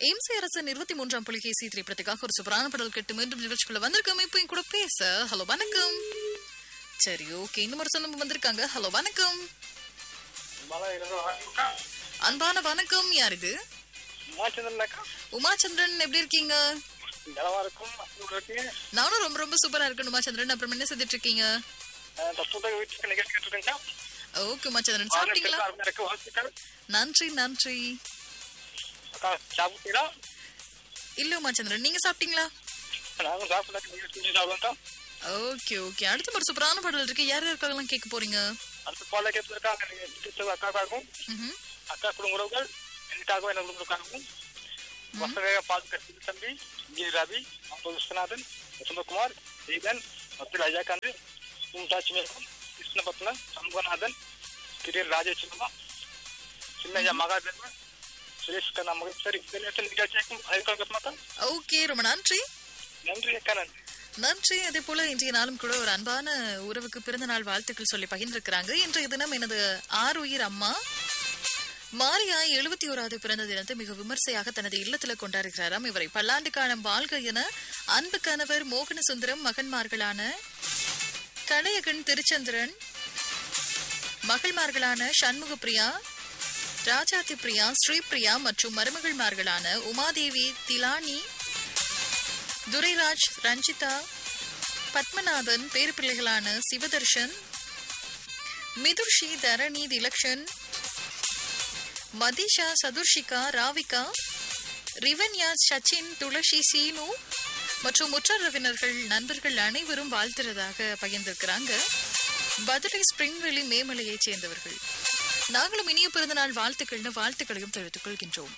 இம்சை அரசன் இருபத்தி மூன்றாம் புலிகேசி திரைப்படத்துக்காக ஒரு சூப்பரான பாடல் கேட்டு மீண்டும் நிகழ்ச்சிக்குள்ள வந்திருக்கோம் இப்போ என் கூட பேச ஹலோ வணக்கம் சரி ஓகே இன்னும் ஒரு சொந்தம் வந்திருக்காங்க ஹலோ வணக்கம் அன்பான வணக்கம் யார் இது மாச்சந்திரனாக்கா உமாச்சந்திரன் எப்படி இருக்கீங்க நலமா இருக்கும் உங்களுக்கு நானும் ரொம்ப ரொம்ப சூப்பரா இருக்கேன் உமாச்சந்திரன் அப்புறம் என்ன செஞ்சுட்டு இருக்கீங்க தப்புதாக வீட்டுக்கு நிகழ்ச்சி கேட்டுருக்கேங்க ஓகே உமாச்சந்திரன் சாப்பிட்டீங்களா இருக்கு ஹாஸ்பிட்டல் நன்றி நன்றி அக்கா சாப்பிட்டீங்களா இல்ல உமாச்சந்திரன் நீங்க சாப்பிட்டீங்களா நாங்களும் சாப்பிடல நிகழ்ச்சி சாப்பிடலாம் ஓகே ஓகே அடுத்த ஒரு சூப்பரான பாடல் இருக்கு யார் யாருக்காகலாம் கேட்க போறீங்க அடுத்த பால கேட்டிருக்காங்க நீங்க அக்காக்காகவும் ம்ஹும். அக்கா குடும்ப உறவுகள் எனக்காகவும் என்ன குடும்பக்காகவும் வசதியாக பாதுகாப்பு தம்பி ஜி ரவி அப்போ விஸ்வநாதன் வசந்தகுமார் ஜெயதன் மத்தியில் அஜாகாந்த் மும்தாஜ் மேகம் கிருஷ்ணபத்மன் சண்முகநாதன் கிரியர் ராஜேஸ்வரமா சின்னய்யா மகாதேவன் சுரேஷ் கண்ணா மகேஸ்வரி இதெல்லாம் நிகழ்ச்சியாக்கும் அதுக்காக மாட்டா ஓகே ரொம்ப நன்றி நன்றி அக்கா நன்றி நன்றி அதே போல இன்றைய நாளும் கூட ஒரு அன்பான உறவுக்கு பிறந்த நாள் வாழ்த்துக்கள் சொல்லி பகிர்ந்திருக்கிறாங்க இன்றைய தினம் எனது ஆறுயிர் அம்மா மாரியா எழுபத்தி ஓராவது பிறந்த தினத்தை மிக விமர்சையாக தனது இல்லத்துல கொண்டாடுகிறாராம் இவரை பல்லாண்டு காலம் வாழ்க என அன்பு கணவர் மோகன சுந்தரம் மகன்மார்களான கலையகன் திருச்சந்திரன் மகள்மார்களான சண்முக பிரியா ராஜாதி பிரியா ஸ்ரீபிரியா மற்றும் மருமகள்மார்களான உமாதேவி திலானி துரைராஜ் ரஞ்சிதா பத்மநாபன் பேரு பிள்ளைகளான சிவதர்ஷன் மிதுர்ஷி தரணி திலக்ஷன் மதிஷா சதுர்ஷிகா ராவிகா ரிவன்யா சச்சின் துளசி சீனு மற்றும் உற்றரவினர்கள் நண்பர்கள் அனைவரும் வாழ்த்துறதாக பகிர்ந்திருக்கிறாங்க பதுளை ஸ்பிரிங்வெளி மேமலையைச் சேர்ந்தவர்கள் நாங்களும் இனிய பிறந்தநாள் வாழ்த்துக்கள்னு வாழ்த்துக்களையும் தெரிவித்துக் கொள்கின்றோம்